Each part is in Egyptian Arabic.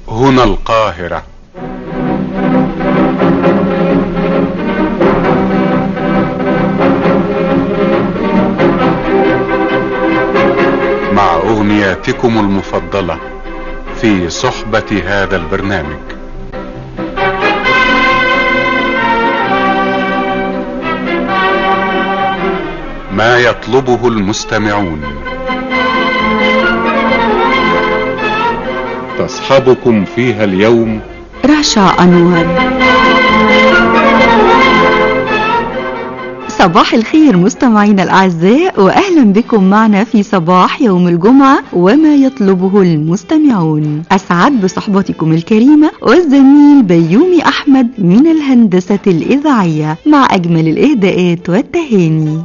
هنا القاهرة مع أغنياتكم المفضلة في صحبة هذا البرنامج ما يطلبه المستمعون تصحبكم فيها اليوم رشا أنور صباح الخير مستمعينا الأعزاء وأهلا بكم معنا في صباح يوم الجمعة وما يطلبه المستمعون أسعد بصحبتكم الكريمة والزميل بيومي أحمد من الهندسة الإذاعية مع أجمل الإهداءات والتهاني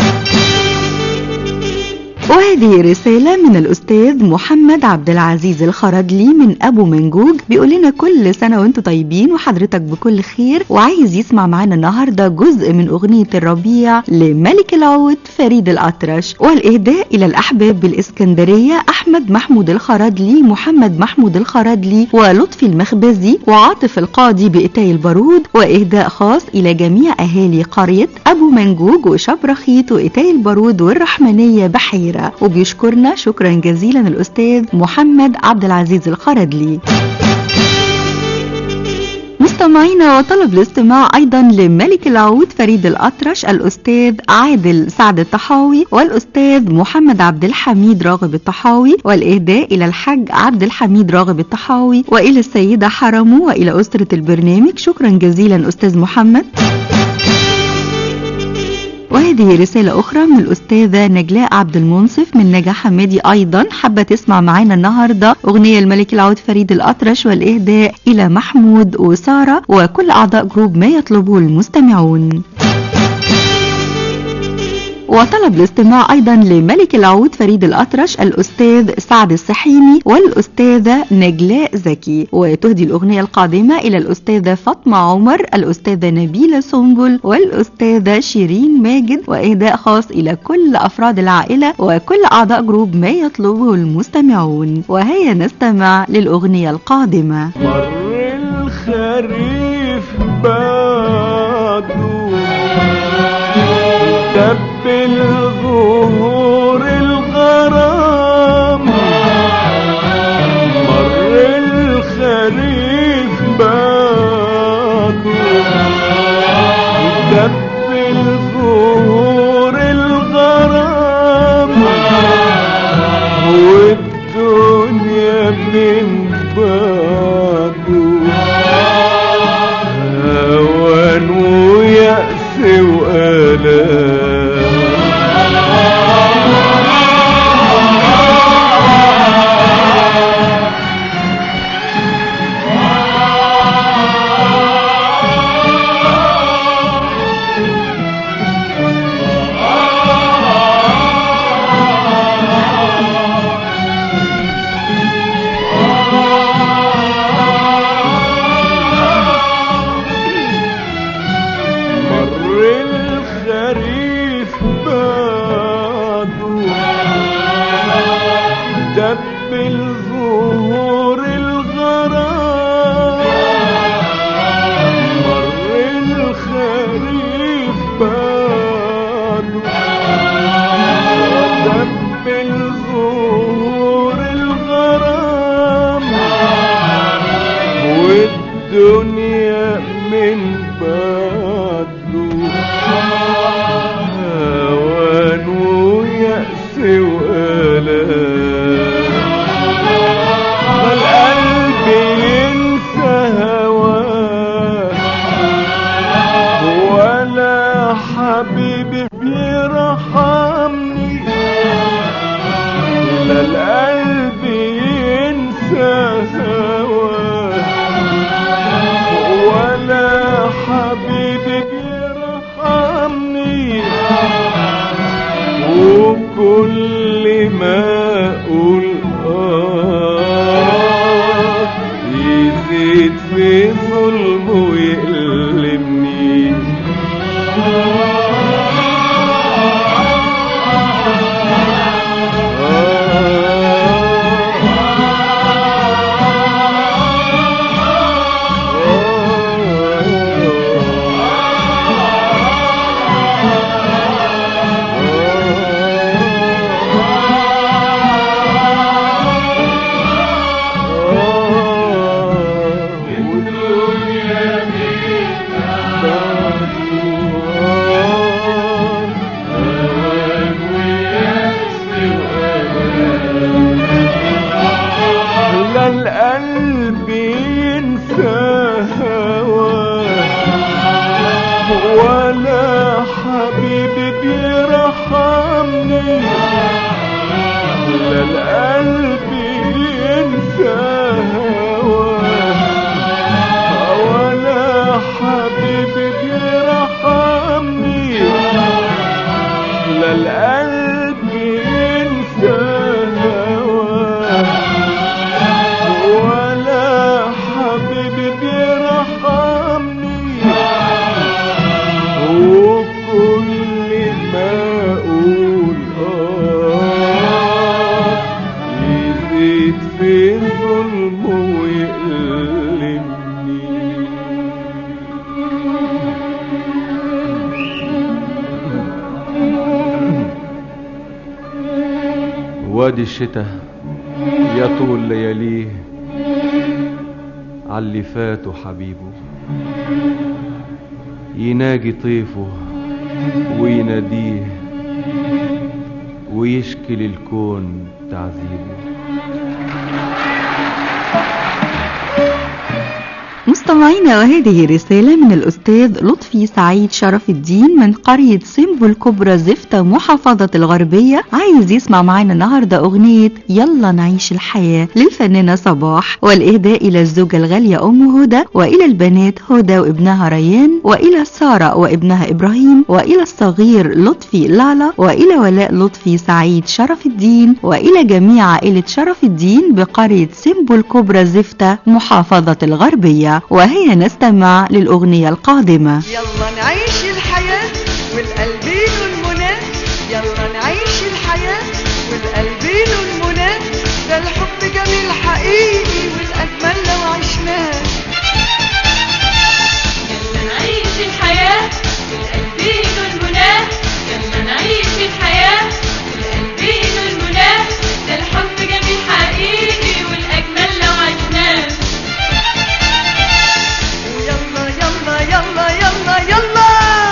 وهذه رسالة من الأستاذ محمد عبد العزيز الخرجلي من أبو منجوج بيقول لنا كل سنة وانتم طيبين وحضرتك بكل خير وعايز يسمع معانا النهاردة جزء من أغنية الربيع لملك العود فريد الأطرش والإهداء إلى الأحباب بالإسكندرية أحمد محمود الخرجلي محمد محمود الخرجلي ولطفي المخبزي وعاطف القاضي بإتاي البارود وإهداء خاص إلى جميع أهالي قرية أبو منجوج وشبرخيت وإتاي البارود والرحمنية بحيرة وبيشكرنا شكرا جزيلا الأستاذ محمد عبد العزيز الخردلي مستمعينا وطلب الاستماع ايضا لملك العود فريد الاطرش الاستاذ عادل سعد الطحاوي والاستاذ محمد عبد الحميد راغب الطحاوي والاهداء الى الحاج عبد الحميد راغب الطحاوي والى السيده حرمو والى اسره البرنامج شكرا جزيلا استاذ محمد وهذه رسالة أخرى من الأستاذة نجلاء عبد المنصف من نجا حمادي أيضا حابة تسمع معانا النهاردة أغنية الملك العود فريد الأطرش والإهداء إلى محمود وسارة وكل أعضاء جروب ما يطلبه المستمعون وطلب الاستماع ايضا لملك العود فريد الاطرش الاستاذ سعد السحيمي والاستاذه نجلاء زكي وتهدي الاغنيه القادمه الى الاستاذه فاطمه عمر الاستاذه نبيله سنبل والاستاذه شيرين ماجد واهداء خاص الى كل افراد العائله وكل اعضاء جروب ما يطلبه المستمعون وهيا نستمع للاغنيه القادمه مر الخريف بعده دبل ظهور الغرام مر الخريف بعده دبل ظهور الغرام والدنيا من بعده هوان ويأس وآلام مر الخريف بعده دبل ظهور الغرام مر الخريف بعده دبل ظهور الغرام والدنيا من بعده هوان ويأس وآلام القلب ينسى هواه ولا حبيبي بيرحمني لا القلب ينسى هواه القلب ينسى هواه ولا حبيبي بيرحمني لا القلب ينسى هواه ولا حبيبي بيرحمني لا القلب ينسى هواه ولا حبيبي بيرحمني وكل ما اقول اه يزيد في الظلم ويقلبني وادي الشتاء يطول لياليه عاللي فاتوا حبيبه يناجي طيفه ويناديه ويشكي للكون تعذيبه مستمعينا وهذه رسالة من الأستاذ لطفي سعيد شرف الدين من قرية سمبو الكبرى زفتة محافظة الغربية عايز يسمع معانا النهاردة أغنية يلا نعيش الحياة للفنانة صباح والإهداء إلى الزوجة الغالية أم هدى وإلى البنات هدى وابنها ريان وإلى سارة وابنها إبراهيم وإلى الصغير لطفي لالا وإلى ولاء لطفي سعيد شرف الدين وإلى جميع عائلة شرف الدين بقرية سمبو الكبرى زفتة محافظة الغربية وهيا نستمع للأغنية القادمة يلا نعيش الحياة والقلبين المنى يلا نعيش الحياة والقلبين المنى ده الحب جميل حقيقي والأجمل لو عشناه يلا نعيش الحياة والقلبين المنى يلا نعيش الحياة والقلبين المنى ده الحب جميل حقيقي والأجمل لو عشناه ويلا يلا يلا يلا يلا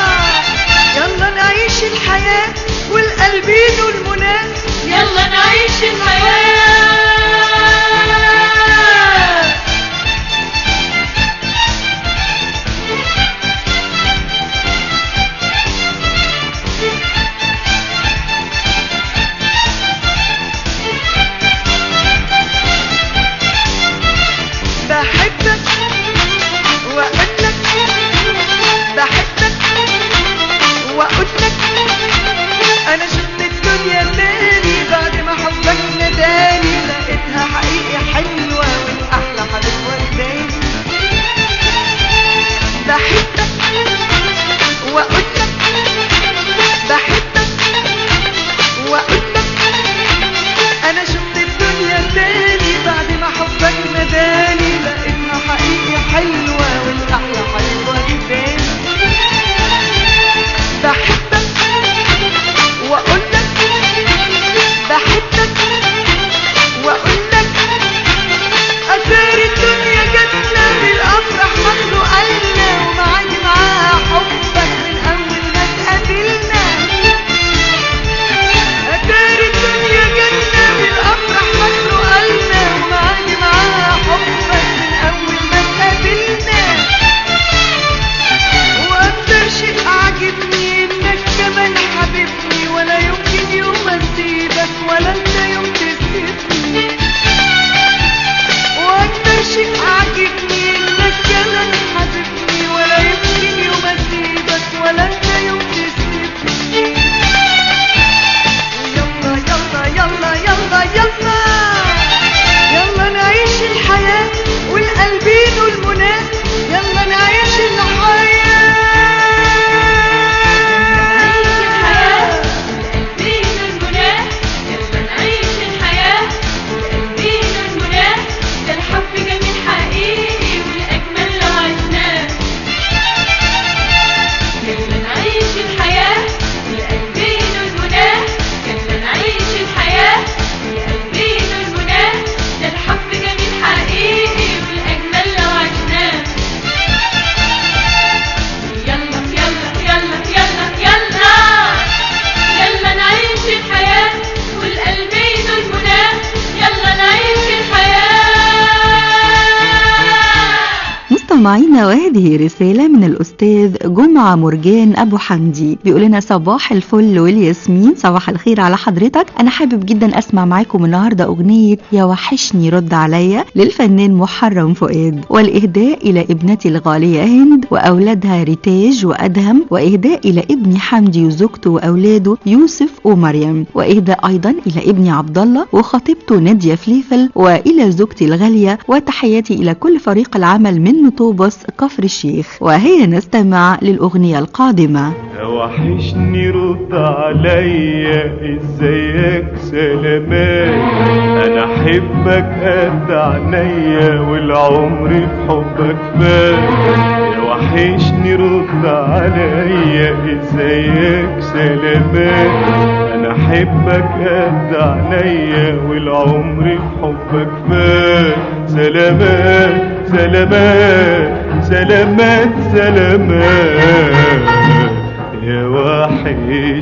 مستمعينا وهذه رسالة من الأستاذ جمعة مرجان أبو حمدي بيقول لنا صباح الفل والياسمين صباح الخير على حضرتك أنا حابب جدا أسمع معاكم النهاردة أغنية يا وحشني رد عليا للفنان محرم فؤاد والإهداء إلى ابنتي الغالية هند وأولادها ريتاج وأدهم وإهداء إلى ابني حمدي وزوجته وأولاده يوسف ومريم وإهداء أيضا إلى ابني عبد الله وخطيبته نادية فليفل وإلى زوجتي الغالية وتحياتي إلى كل فريق العمل من نطوبس كفر الشيخ وهيا نستمع للأغنية القادمة وحشني رد عليا ازيك سلامات انا احبك قد عينيا والعمر في حبك فات وحشني رد عليا ازيك سلامات انا احبك قد عينيا والعمر في حبك فات سلامات سلامات سلامات سلامات يا وحشني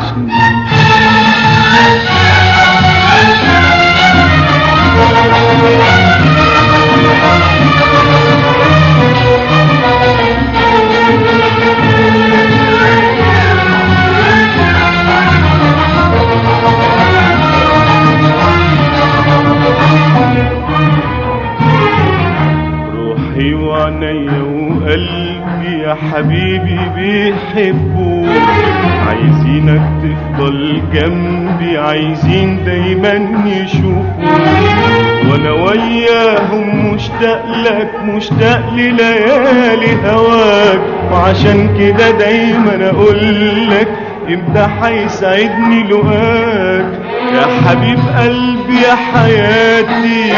روحي وعينيا وقلبي يا حبيبي بيحبوك عايزينك تفضل جنبي عايزين دايما يشوفوك وانا وياهم مشتاق لك مشتاق لليالي هواك وعشان كده دايما اقول لك امتى هيسعدني لقاك يا حبيب قلبي يا حياتي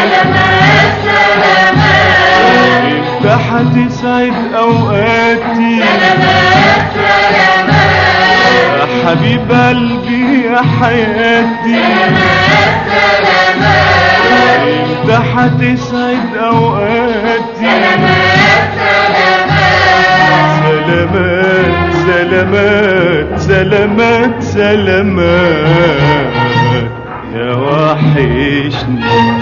امتى هتسعد اوقاتي يا حبيب قلبي يا حياتي امتى هتسعد اوقاتي سلامات سلامات سلامات سلامات يا وحشني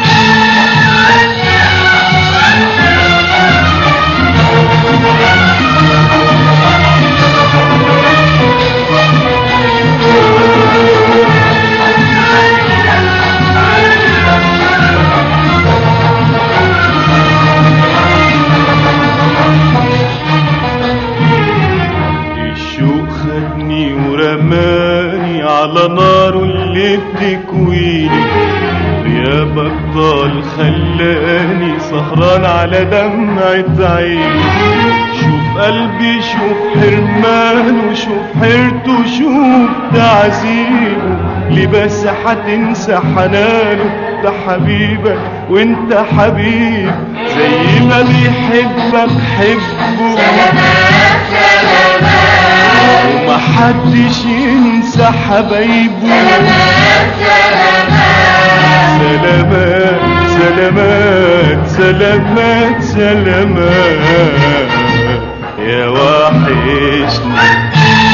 الشوق خدني ورماني على ناره اللي بتكويني غيابك طال خلاني سهران على دمعة عيني شوف قلبي شوف حرمانه شوف حيرته شوف تعذيبه ليه بس هتنسى حنانه ده حبيبك وانت حبيب زي ما بيحبك حبه ومحدش ينسى حبايبه سلامات سلامات سلامات سلامات يا وحشني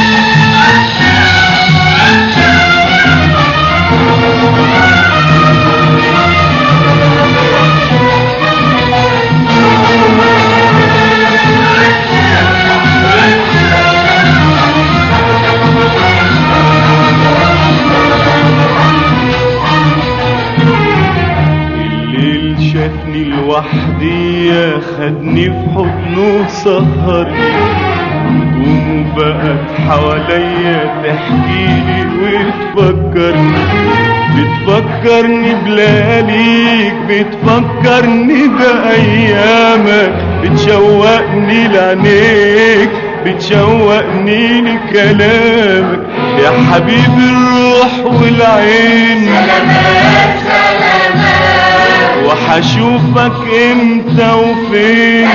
الليل شافني لوحدي خدني في حضنه سهرني نجومه بقت حواليا تحكيلي وتفكرني بتفكرني بلياليك بتفكرني بأيامك بتشوقني لعينيك بتشوقني لكلامك يا حبيب الروح والعين وحشوفك امتى وفين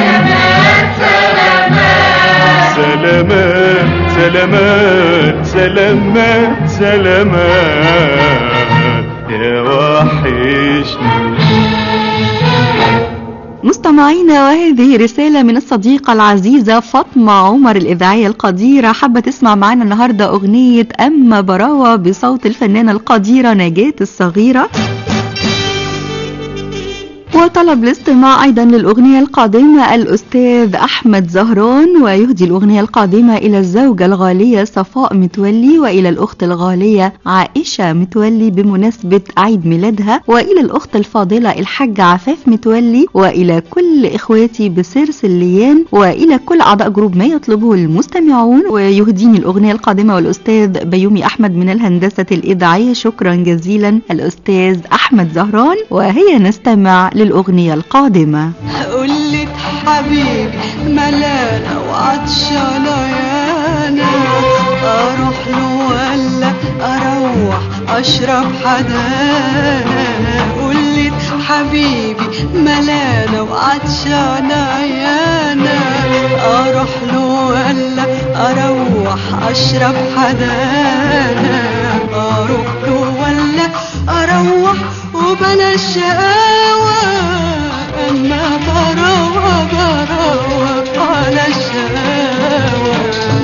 سلامات سلامات سلامات سلامات يا وحشني مستمعينا وهذه رسالة من الصديقة العزيزة فاطمة عمر الإذاعية القديرة حابة تسمع معنا النهاردة أغنية أما براوة بصوت الفنانة القديرة نجاة الصغيرة وطلب الاستماع أيضا للأغنية القادمة الأستاذ أحمد زهران ويهدي الأغنية القادمة إلى الزوجة الغالية صفاء متولي وإلى الأخت الغالية عائشة متولي بمناسبة عيد ميلادها وإلى الأخت الفاضلة الحاجة عفاف متولي وإلى كل إخواتي بسير سليان وإلى كل أعضاء جروب ما يطلبه المستمعون ويهديني الأغنية القادمة والأستاذ بيومي أحمد من الهندسة الإذاعية شكرا جزيلا الأستاذ أحمد زهران وهي نستمع للأغنية القادمة قلت حبيبي ملانة وعطشانة يانا أروح له ولا أروح أشرب حدانا قلت حبيبي ملانة وعطشانة يانا أروح له ولا أروح أشرب حدانا أروح له ولا أروح وبلاش شقاوة أما براوة براوة على الشقاوة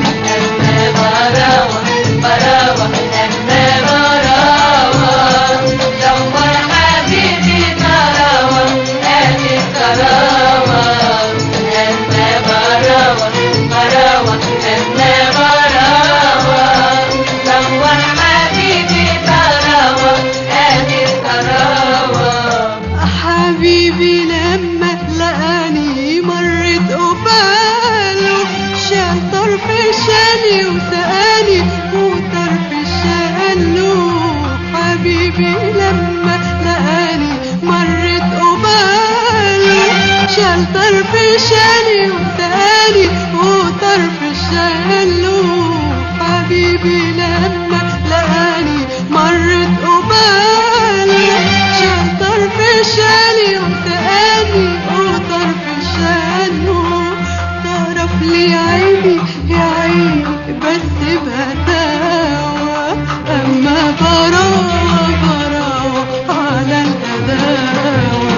حبيبي لما لقاني مرت قباله شال طرف شالي وسقاني وطرف شاله حبيبي لما لقاني مرت قباله شال طرف شالي وسقاني وطرف شاله حبيبي لما لقاني مرت قباله شال طرف شالي وسقاني وطرف شاله تعرف لي عيني يا عيني بس بهداوة أما براوة براوة على الهداوة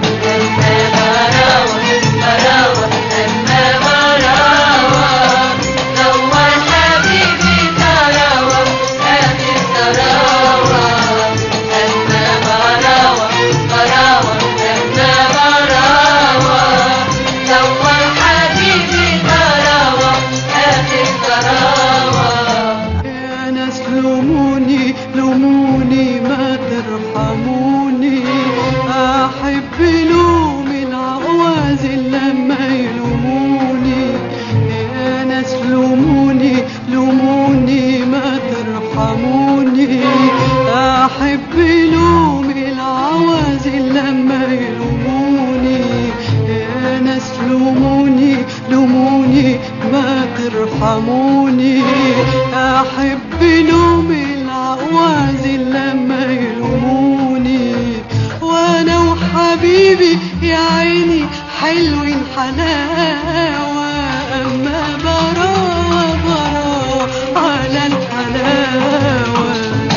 يا ناس لوموني لوموني ما ترحموني احب لوم العوازل لما يلوموني يا ناس لوموني لوموني ما ترحموني احب لوم العوازل لما يلوموني يا ناس لوموني لوموني ما ترحموني احب لوم العوازل لما يلوموني وانا وحبيبي يا عيني حلوين حلاوة اما براوة براوة على الحلاوة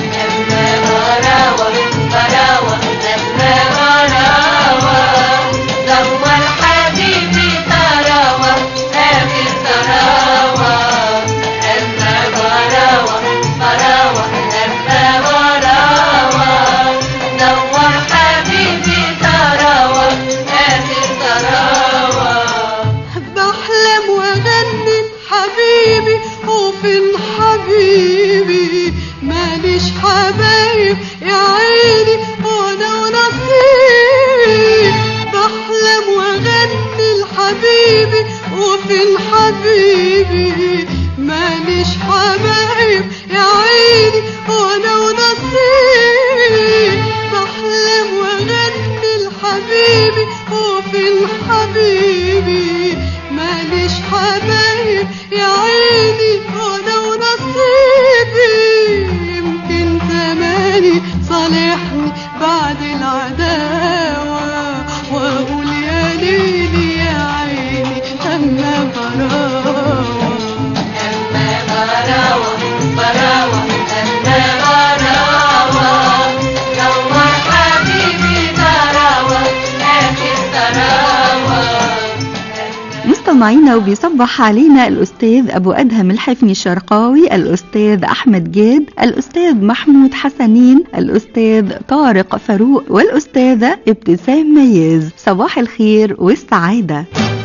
بحلم واغني حبيبي وفين حبيبي ماليش حبايب يا عيني وانا ونصيبي بحلم واغني لحبيبي وفين حبيبي ماليش حبايب يا عيني وانا ونصيبي بحلم واغني لحبيبي وفين حبيبي ماليش حبايب يا عيني وانا ونصيبي يمكن زماني صالحني بعد العداوة واقول يا ليلي يا عيني اما براوة مستمعينا وبيصبح علينا الأستاذ أبو أدهم الحفني الشرقاوي الأستاذ أحمد جاد الأستاذ محمود حسنين الأستاذ طارق فاروق والأستاذة ابتسام مياز صباح الخير والسعادة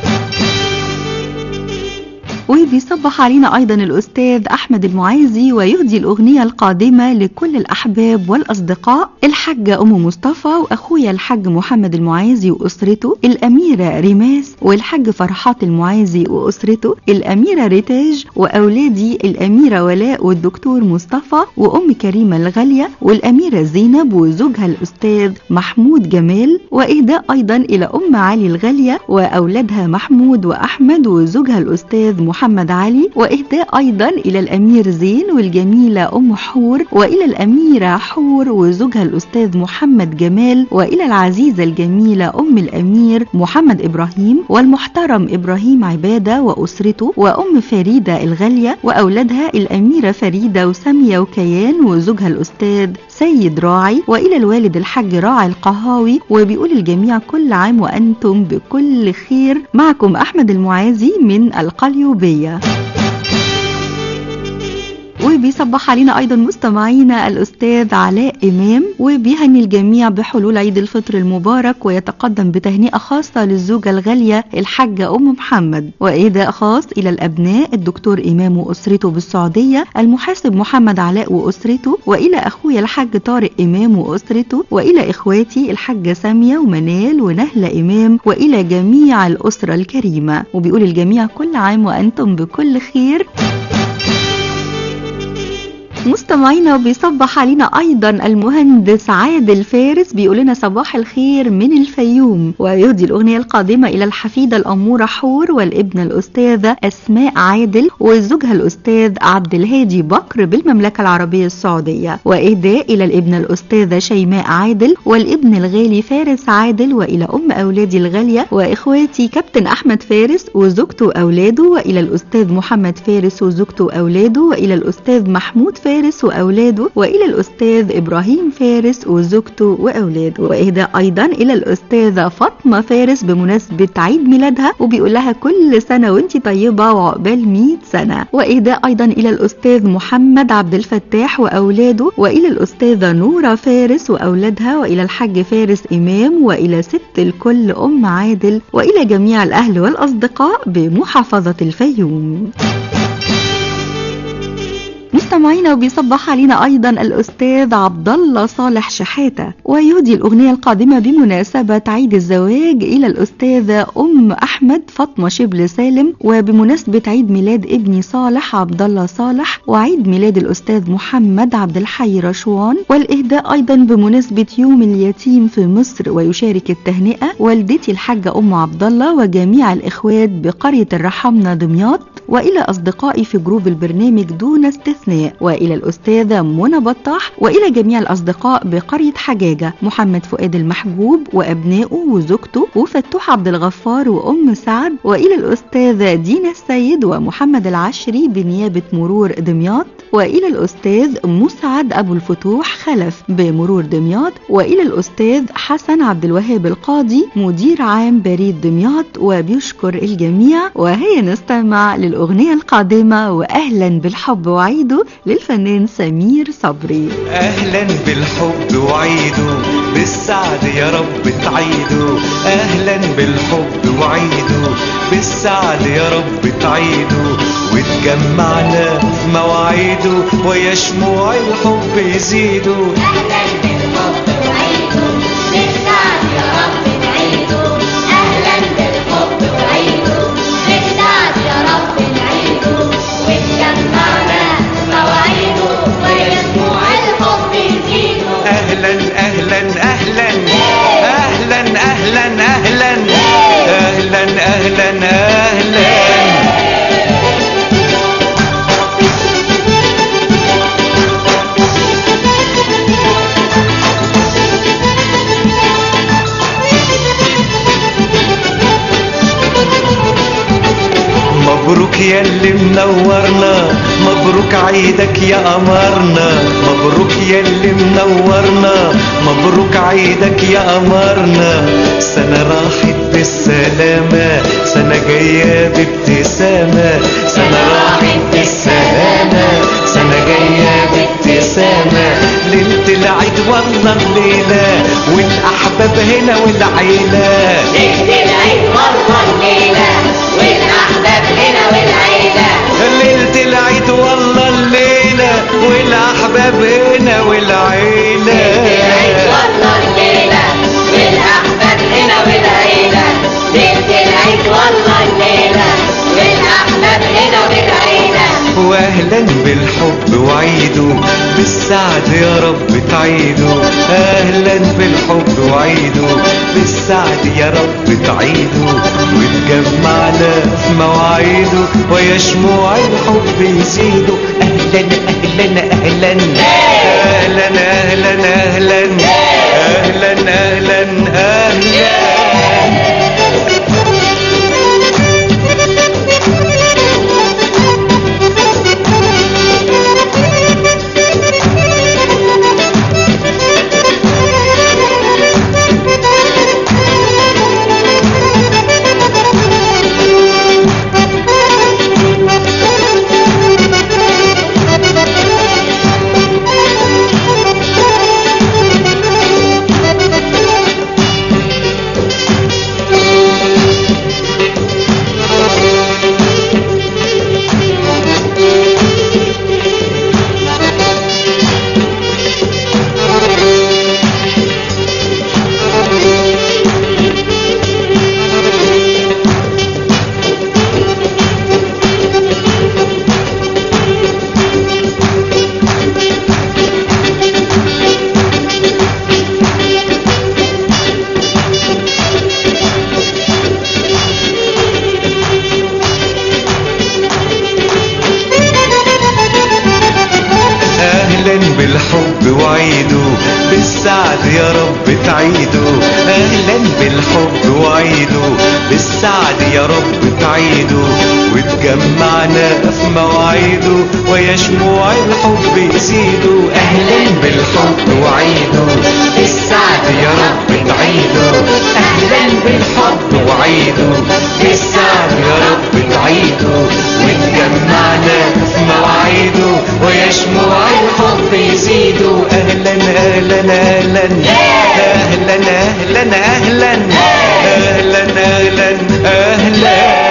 وبيصبح علينا أيضا الأستاذ أحمد المعايزي ويهدي الأغنية القادمة لكل الأحباب والأصدقاء الحاجة أم مصطفى وأخويا الحاج محمد المعايزي وأسرته الأميرة ريماس والحاج فرحات المعايزي وأسرته الأميرة ريتاج وأولادي الأميرة ولاء والدكتور مصطفى وأم كريمة الغالية والأميرة زينب وزوجها الأستاذ محمود جمال وإهداء أيضا إلى أم علي الغالية وأولادها محمود وأحمد وزوجها الأستاذ محمد علي وإهداء أيضا إلى الأمير زين والجميلة أم حور وإلى الأميرة حور وزوجها الأستاذ محمد جمال وإلى العزيزة الجميلة أم الأمير محمد إبراهيم والمحترم إبراهيم عبادة وأسرته وأم فريدة الغالية وأولادها الأميرة فريدة وسامية وكيان وزوجها الأستاذ سيد راعي وإلى الوالد الحاج راعي القهاوي وبيقول الجميع كل عام وأنتم بكل خير معكم أحمد المعازي من القليوبية وبيصبح علينا ايضا مستمعينا الاستاذ علاء امام وبيهني الجميع بحلول عيد الفطر المبارك ويتقدم بتهنئه خاصه للزوجه الغاليه الحاجه ام محمد واهداء خاص الى الابناء الدكتور امام واسرته بالسعوديه المحاسب محمد علاء واسرته والى اخويا الحاج طارق امام واسرته والى اخواتي الحاجه ساميه ومنال ونهله امام والى جميع الاسره الكريمه وبيقول الجميع كل عام وانتم بكل خير مستمعينا وبيصبح علينا ايضا المهندس عادل فارس بيقول لنا صباح الخير من الفيوم ويهدي الاغنيه القادمه الى الحفيده الاموره حور والابنه الاستاذه اسماء عادل وزوجها الاستاذ عبد الهادي بكر بالمملكه العربيه السعوديه واهداء الى الابنه الاستاذه شيماء عادل والابن الغالي فارس عادل والى ام اولادي الغاليه واخواتي كابتن احمد فارس وزوجته واولاده والى الاستاذ محمد فارس وزوجته واولاده والى الاستاذ محمود فارس فارس وأولاده وإلى الأستاذ إبراهيم فارس وزوجته وأولاده وإهداء أيضا إلى الأستاذة فاطمة فارس بمناسبة عيد ميلادها وبيقول لها كل سنة وانت طيبة وعقبال 100 سنة وإهداء أيضا إلى الأستاذ محمد عبد الفتاح وأولاده وإلى الأستاذة نورة فارس وأولادها وإلى الحاج فارس إمام وإلى ست الكل أم عادل وإلى جميع الأهل والأصدقاء بمحافظة الفيوم مستمعينا وبيصبح علينا ايضا الاستاذ عبد الله صالح شحاته ويهدي الاغنيه القادمه بمناسبه عيد الزواج الى الاستاذه ام احمد فاطمه شبل سالم وبمناسبه عيد ميلاد ابني صالح عبد الله صالح وعيد ميلاد الاستاذ محمد عبد الحي رشوان والاهداء ايضا بمناسبه يوم اليتيم في مصر ويشارك التهنئه والدتي الحاجه ام عبد الله وجميع الاخوات بقريه الرحمنه دمياط والى اصدقائي في جروب البرنامج دون استثناء والى الاستاذه منى بطاح والى جميع الاصدقاء بقريه حجاجه محمد فؤاد المحجوب وابنائه وزوجته وفتوح عبد الغفار وام سعد والى الاستاذه دينا السيد ومحمد العشري بنيابه مرور دمياط والى الاستاذ مسعد ابو الفتوح خلف بمرور دمياط والى الاستاذ حسن عبد الوهاب القاضي مدير عام بريد دمياط وبيشكر الجميع وهي نستمع للاغنيه القادمه واهلا بالحب وعيده للفنان سمير صبري اهلا بالحب وعيده بالسعد يا رب تعيده اهلا بالحب وعيده بالسعد يا رب تعيده وتجمعنا في مواعيده ويا شموع الحب يزيدوا أهلا بالحب وعيده بالسعد يا رب نعيده أهلا بالحب وعيده بالسعد يا رب نعيده واتجمعنا مواعيده ويسموع الحب يزيدوا اهلا اهلا اهلا اهلا اهلا اهلا اهلا اهلا اهلا مبروك يا اللي منورنا مبروك عيدك يا قمرنا مبروك يا اللي منورنا مبروك عيدك يا قمرنا سنة راحت بالسلامة سنة جاية بابتسامة سنة راحت بالسلامة سنة جاية بابتسامة ليلة العيد والله الليلة والأحباب هنا والعيلة ليلة العيد والله الليلة والأحباب هنا والعيلة ليلة العيد والله الليلة والأحباب هنا والعيلة العيد والله الليلة والأحباب هنا والعيلة ليلة العيد والله الليلة والأحباب هنا والعيلة واهلا بالحب وعيده بالسعد يا رب تعيده اهلا بالحب وعيده بالسعد يا رب تعيده وتجمعنا في مواعيده ويا شموع الحب يزيدوا اهلا اهلا اهلا اهلا اهلا اهلا اهلا اهلا اهلا اهلا بالحب وعيده بالسعد يا رب تعيده اهلا بالحب وعيده بالسعد يا رب تعيده وتجمعنا في مواعيده ويا شموع الحب يزيدوا اهلا بالحب وعيده بالسعد يا رب تعيده اهلا بالحب وعيده بالسعد يا رب تعيده وتجمعنا في مواعيده ويا شموع الحب يزيدوا اهلا اهلا اهلا اهلا اهلا اهلا اهلا اهلا اهلا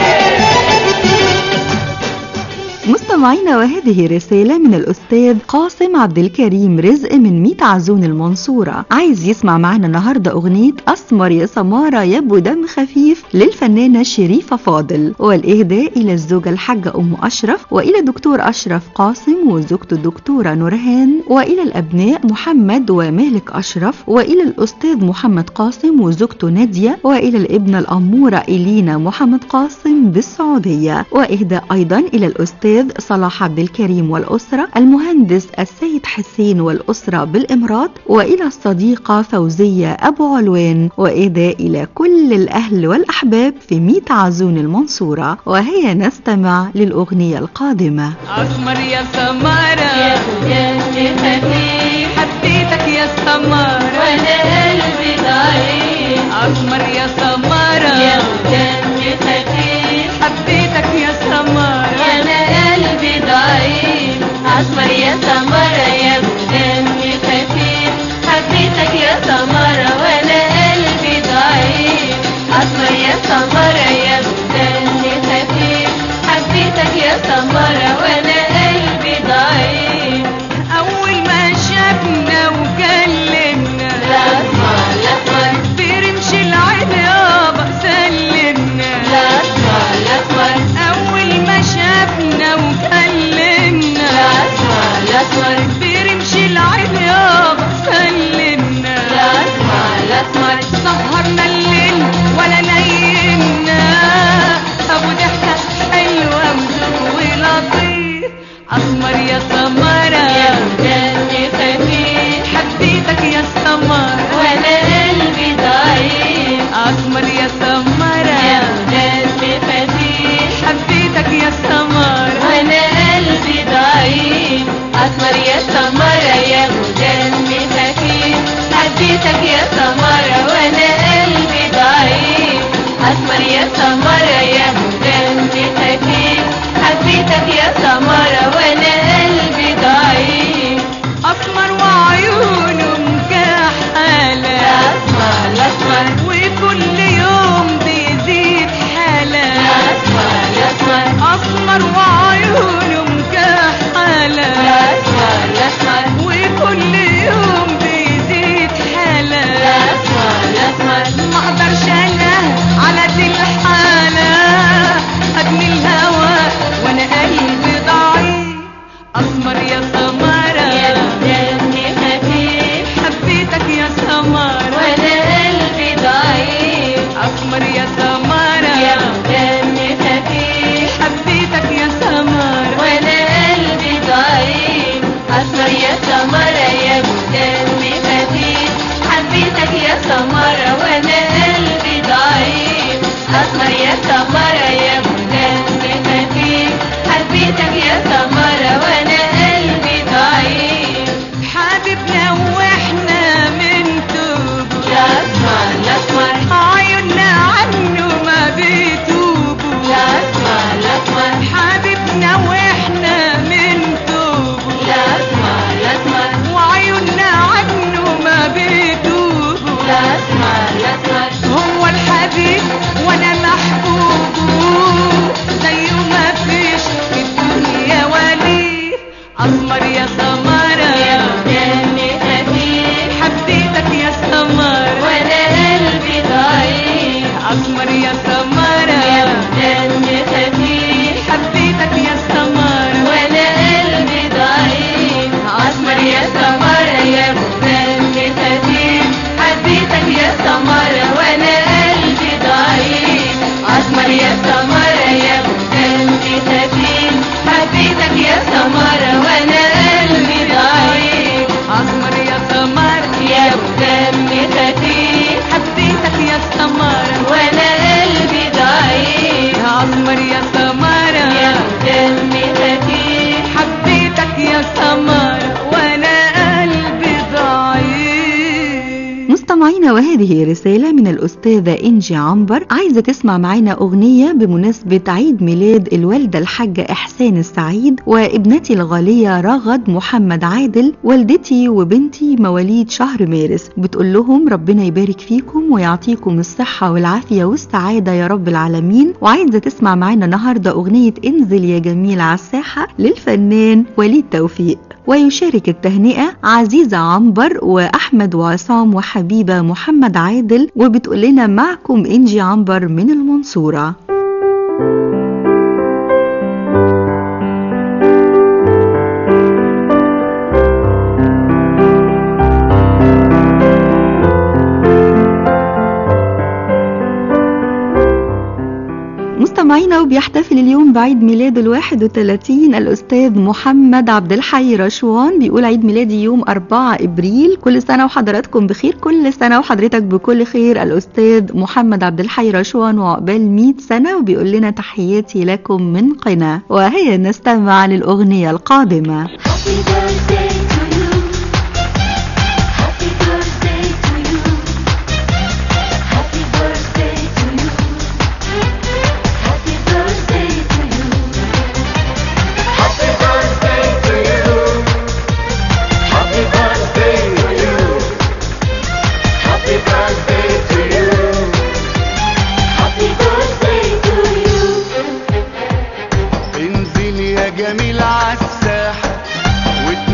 مستمعينا وهذه رسالة من الأستاذ قاسم عبد الكريم رزق من ميت عزون المنصورة عايز يسمع معنا النهاردة أغنية أسمر يا سمارة يا أبو دم خفيف للفنانة شريفة فاضل والإهداء إلى الزوجة الحاجة أم أشرف وإلى دكتور أشرف قاسم وزوجته الدكتورة نورهان وإلى الأبناء محمد ومالك أشرف وإلى الأستاذ محمد قاسم وزوجته نادية وإلى الابنة الأمورة إلينا محمد قاسم بالسعودية وإهداء أيضا إلى الأستاذ صلاح عبد الكريم والأسرة المهندس السيد حسين والأسرة بالإمارات وإلى الصديقة فوزية أبو علوان وإهداء إلى كل الأهل والأحباب في ميت عزون المنصورة وهيا نستمع للأغنية القادمة أسمر يا سمارة يا دم خفيف حبيتك يا سمارة وأنا قلبي ضعيف أسمر يا سمارة يا دم خفيف حبيتك يا سمارة وأنا قلبي ضعيف أسمر يا سمرة يا دم خفيف حبيتك يا سمرة وأنا قلبي ضعيف أسمر يا سمرة يا دم خفيف حبيتك يا سمرة وأنا قلبي ضعيف أول ما شافنا وكلمنا الأسمر الأسمر برمش العين يابا سلمنا الأسمر الأسمر أول ما شافنا وكلمنا الأسمر الأسمر برمش العين يابا سلمنا الأسمر الأسمر سهرنا الليل ولا نيمنا أسمر يا سمرة يا مدمي خفيف حبيتك يا سمرة وأنا قلبي ضعيف أسمر وعيونه مكحلة أسمر الأسمر وكل يوم بيزيد حالة أسمر الأسمر أسمر وعيونه مكحلة أسمر الأسمر وكل يوم بيزيد حالة أسمر الأسمر ما اقدرش انا على دي الحالة ابني الهوى وانا قلبي ضعيف اسمر يا سمرة يا مدمي خفيف حبيتك يا سمرة وأنا قلبي ضعيف اسمر يا يا سمرة مدمي خفيف حبيتك يا سمرة وانا قلبي ضعيف اسمر يا سمرة يا دمي خفيف حبيتك يا سمرة وانا قلبي ضعيف اسمر يا سمرة يا دمي خفيف حبيتك يا سمرة وانا قلبي ضعيف حبيبنا واحنا من توبه يا اسمر الاسمر عيوننا عنه ما بيتوبوا يا اسمر الاسمر حبيبنا واحنا من توبه يا اسمر الاسمر وعيوننا عنه ما بيتوبوا يا اسمر الاسمر هو الحبيب وانا محبوبه زيه ما فيش في الدنيا ولي اسمر يا سمرة يا دمي خفيف حبيتك يا سمرة وانا قلبي ضعيف اسمر يا يا سمرة دمي خفيف حبيتك يا سمرة وانا قلبي ضعيف اسمر يا سمرة يا دمي خفيف حبيتك يا سمرة وانا قلبي ضعيف اسمر يا سمرة يا دمي خفيف حبيتك يا سمرة وانا قلبي ضعيف اسمر يا سمرة يا دمي خفيف حبيتك يا سمرة وانا قلبي ضعيف يا اسمر يا سمرة يا دمي خفيف حبيتك يا سمرة وانا قلبي ضعيف مستمعينا وهذه رسالة من الأستاذة إنجي عنبر عايزة تسمع معانا أغنية بمناسبة عيد ميلاد الوالدة الحاجة إحسان السعيد وابنتي الغالية رغد محمد عادل والدتي وبنتي مواليد شهر مارس بتقول لهم ربنا يبارك فيكم ويعطيكم الصحة والعافية والسعادة يا رب العالمين وعايزة تسمع معانا النهاردة أغنية انزل يا جميل على الساحة للفنان وليد توفيق ويشارك التهنئة عزيزة عنبر وأحمد وعصام وحبيبة محمد عادل وبتقول لنا معكم إنجي عنبر من المنصورة مستمعينا وبيحتفل اليوم بعيد ميلاد الواحد وثلاثين الأستاذ محمد عبد الحي رشوان بيقول عيد ميلادي يوم 4 إبريل كل سنة وحضراتكم بخير كل سنة وحضرتك بكل خير الأستاذ محمد عبد الحي رشوان وعقبال 100 سنة وبيقول لنا تحياتي لكم من قنا وهيا نستمع للأغنية القادمة Happy birthday to you. Happy birthday to you. Happy birthday to you. Happy birthday to you. Happy birthday to you. Happy birthday to you. Happy birthday to you. Happy birthday to you. انزل يا جميل عالساحة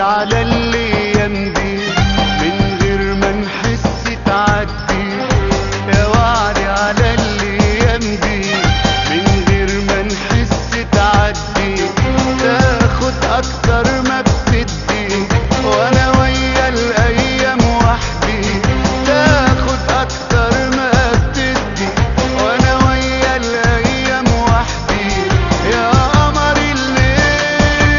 على الايام دي من غير ما نحس تعدي يا وعدي على الايام دي من غير ما نحس تعدي تاخد اكتر ما بتدي وانا ويا الايام وحدي تاخد اكتر ما بتدي وانا ويا الايام وحدي يا قمر الليل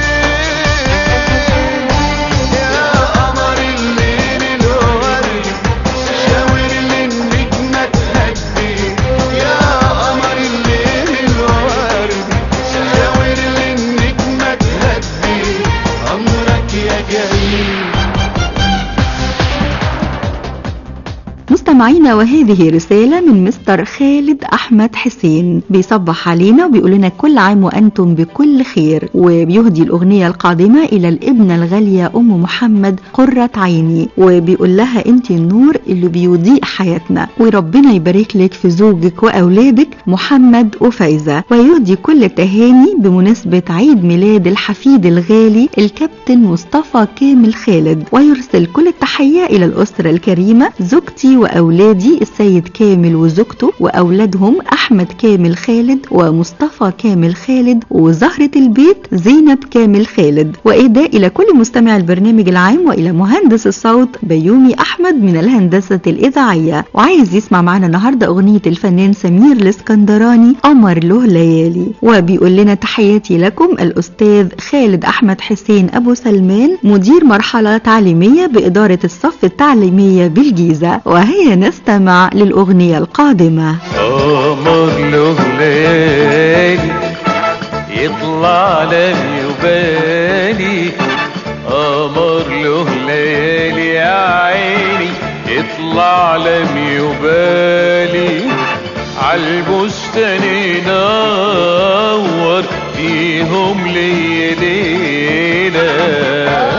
يا قمر الليل الورد شاور لي النجمة تهدي يا قمر الليل الورد شاور لي النجمة تهدي أمرك يا جميل مستمعينا وهذه رسالة من مستر خالد أحمد حسين بيصبح علينا وبيقول لنا كل عام وأنتم بكل خير وبيهدي الأغنية القادمة إلى الابنة الغالية أم محمد قرة عيني وبيقول لها أنت النور اللي بيضيء حياتنا وربنا يبارك لك في زوجك وأولادك محمد وفايزة ويهدي كل التهاني بمناسبة عيد ميلاد الحفيد الغالي الكابتن مصطفى كامل خالد ويرسل كل التحية إلى الأسرة الكريمة زوجتي وأولادي السيد كامل وزوجته وأولادهم أحمد كامل خالد ومصطفى كامل خالد وزهرة البيت زينب كامل خالد وإهداء إلى كل مستمع البرنامج العام وإلى مهندس الصوت بيومي أحمد من الهندسة الإذاعية وعايز يسمع معنا النهاردة أغنية الفنان سمير الاسكندراني قمر له ليالي وبيقول لنا تحياتي لكم الأستاذ خالد أحمد حسين أبو سلمان مدير مرحلة تعليمية بإدارة الصف التعليمية بالجيزة وهيا نستمع للأغنية القادمة قمر له ليالي يطلع لم يبالي قمر له ليالي يا عيني يطلع لم يبالي عالبستان ينور فيهم ليا ليله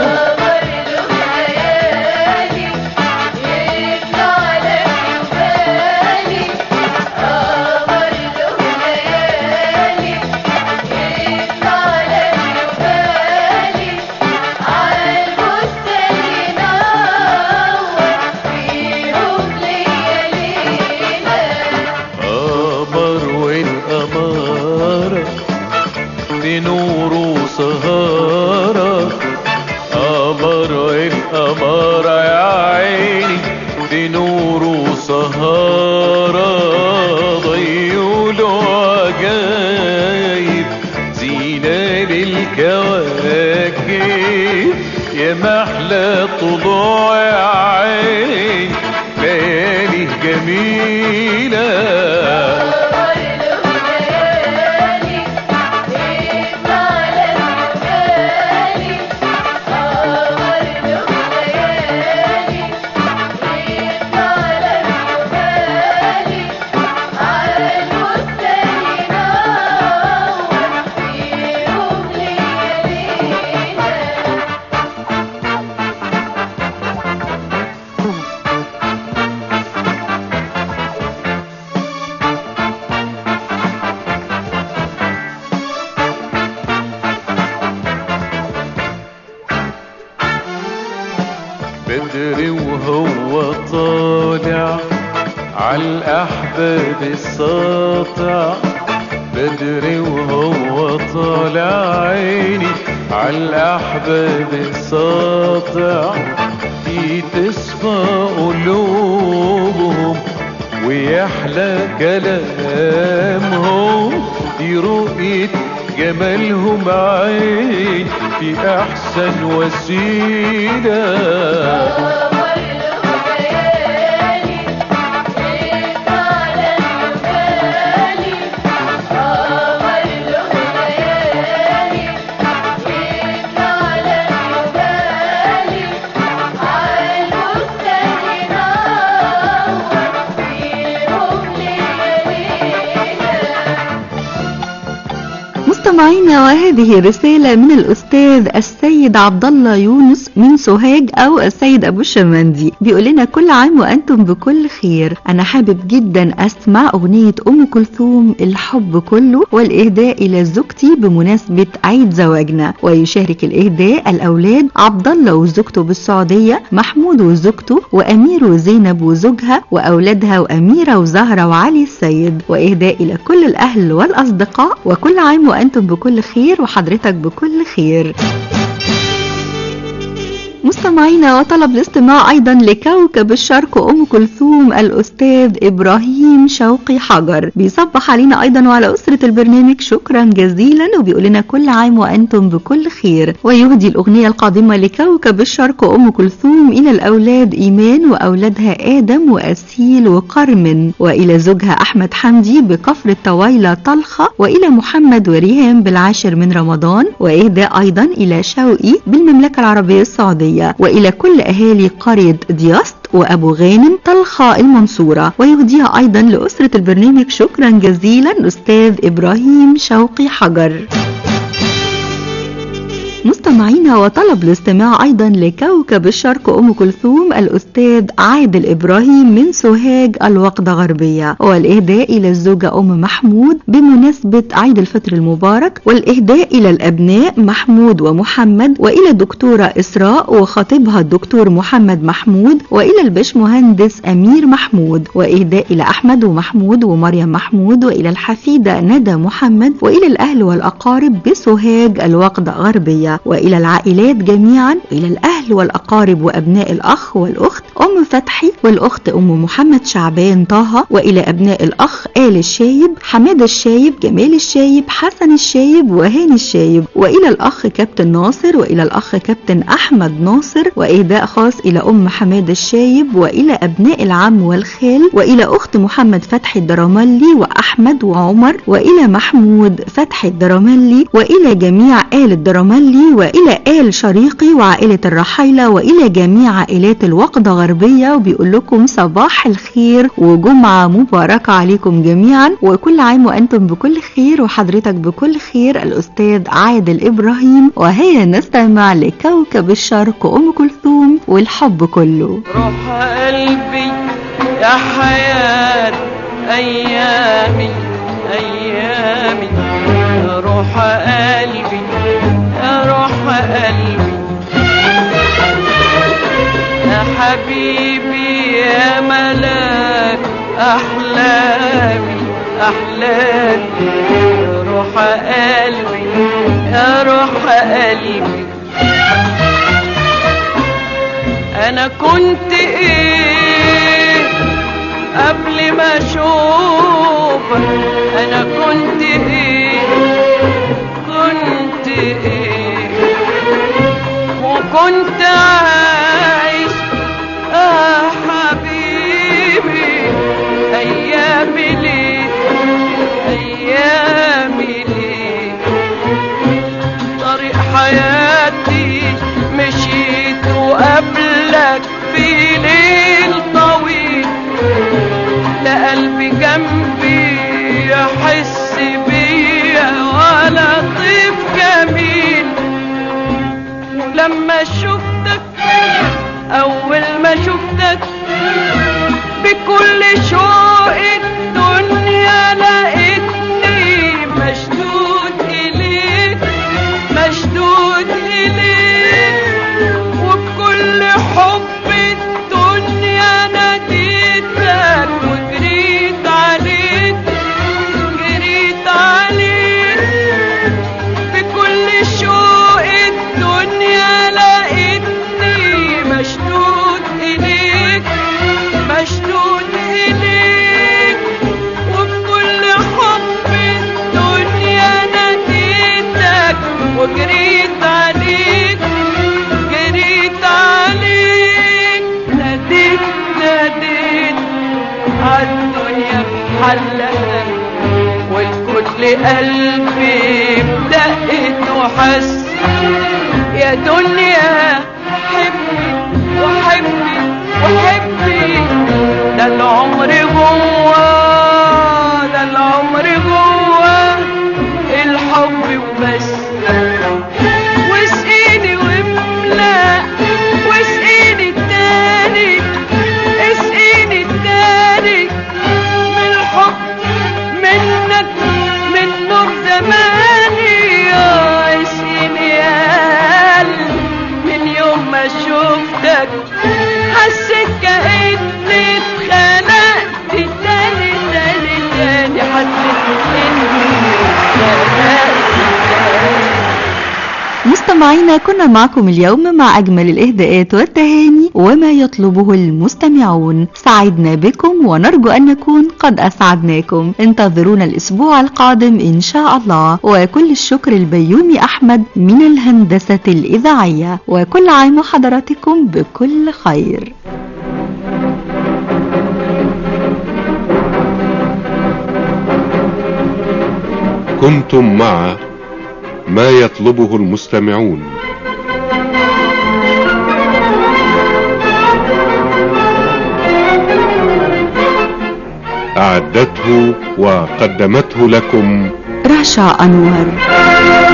قمر والقمارة بنور وسهارة قمر والقمارة يا عيني بنور وسهارة ضيوا له عجايب زينة للكواكب يا محلى طلوع يا عين ليالي جميلة بدري وهو طالع عالأحباب الساطع بدري وهو طالع عيني عالأحباب الساطع في تصفى قلوبهم ويحلى كلامهم في رؤية جمالهم عين في أحسن وسيلة مستمعينا وهذه رسالة من الأستاذ السيد عبد الله يونس من سوهاج أو السيد أبو الشمندي بيقول لنا كل عام وأنتم بكل خير أنا حابب جدا أسمع أغنية أم كلثوم الحب كله والإهداء إلى زوجتي بمناسبة عيد زواجنا ويشارك الإهداء الأولاد عبد الله وزوجته بالسعودية محمود وزوجته وأمير وزينب وزوجها وأولادها وأميرة وزهرة وعلي السيد وإهداء إلى كل الأهل والأصدقاء وكل عام وأنتم بكل خير وحضرتك بكل خير مستمعينا وطلب الاستماع ايضا لكوكب الشرق ام كلثوم الاستاذ ابراهيم شوقي حجر بيصبح علينا ايضا وعلى اسره البرنامج شكرا جزيلا وبيقول لنا كل عام وانتم بكل خير ويهدي الاغنيه القادمه لكوكب الشرق ام كلثوم الى الاولاد ايمان واولادها ادم واسيل وقرمن والى زوجها احمد حمدي بكفر الطويله طلخه والى محمد وريهام بالعاشر من رمضان واهداء ايضا الى شوقي بالمملكه العربيه السعوديه والى كل اهالي قريه دياست وابو غانم طلخه المنصوره ويهديها ايضا لاسره البرنامج شكرا جزيلا استاذ ابراهيم شوقي حجر مستمعينا وطلب الاستماع ايضا لكوكب الشرق ام كلثوم الاستاذ عادل ابراهيم من سوهاج الوقدة غربية والاهداء الى الزوجة ام محمود بمناسبة عيد الفطر المبارك والاهداء الى الابناء محمود ومحمد والى الدكتورة اسراء وخطيبها الدكتور محمد محمود والى البشمهندس امير محمود واهداء الى احمد ومحمود ومريم محمود والى الحفيدة ندى محمد والى الاهل والاقارب بسوهاج الوقدة غربية والى العائلات جميعا والى الاهل والاقارب وابناء الاخ والاخت ام فتحي والاخت ام محمد شعبان طه والى ابناء الاخ آل الشايب حماد الشايب جمال الشايب حسن الشايب وهاني الشايب والى الاخ كابتن ناصر والى الاخ كابتن احمد ناصر واهداء خاص الى ام حماد الشايب والى ابناء العم والخال والى اخت محمد فتحي الدرملي واحمد وعمر والى محمود فتحي الدرملي والى جميع آل الدرملي والى آل شريقي وعائلة الرحيلة والى جميع عائلات الوقدة غربية وبيقول لكم صباح الخير وجمعة مباركة عليكم جميعا وكل عام وانتم بكل خير وحضرتك بكل خير الاستاذ عادل ابراهيم وهيا نستمع لكوكب الشرق ام كلثوم والحب كله روح قلبي يا حياة أيامي أيامي روح قلبي يا روح قلبي يا حبيبي يا ملاك أحلامي أحلامي روح قلبي يا روح قلبي انا كنت ايه قبل ما اشوفك انا كنت ايه كنت ايه وكنت عايش اه حبيبي ايامي ليه ايامي ليه طريق حياتي مشيت وقبلك في ليل طويل لا قلبي جنبي يحس بيا ولا طيب جميل ولما شفتك اول ما شفتك بكل شوق الدنيا لقيتني مشدود اليك مشدود اليك وبكل حب الدنيا ناديتك وجريت عليك جريت عليك بكل شوق الدنيا لقيتني مشدود إليك مشدود إليك وبكل حب الدنيا ناديتك وجريت عليك جريت عليك ناديت ناديت عالدنيا بحلها والكل قلبي بدقت وحس يا دنيا حبي وحبي وحبي ده العمر جوا ده العمر جوا الحب مستمعينا كنا معكم اليوم مع أجمل الإهداءات والتهاني وما يطلبه المستمعون سعدنا بكم ونرجو أن نكون قد أسعدناكم انتظرونا الأسبوع القادم إن شاء الله وكل الشكر البيومي أحمد من الهندسة الإذاعية وكل عام وحضراتكم بكل خير كنتم مع ما يطلبه المستمعون أعدته وقدمته لكم رشا أنور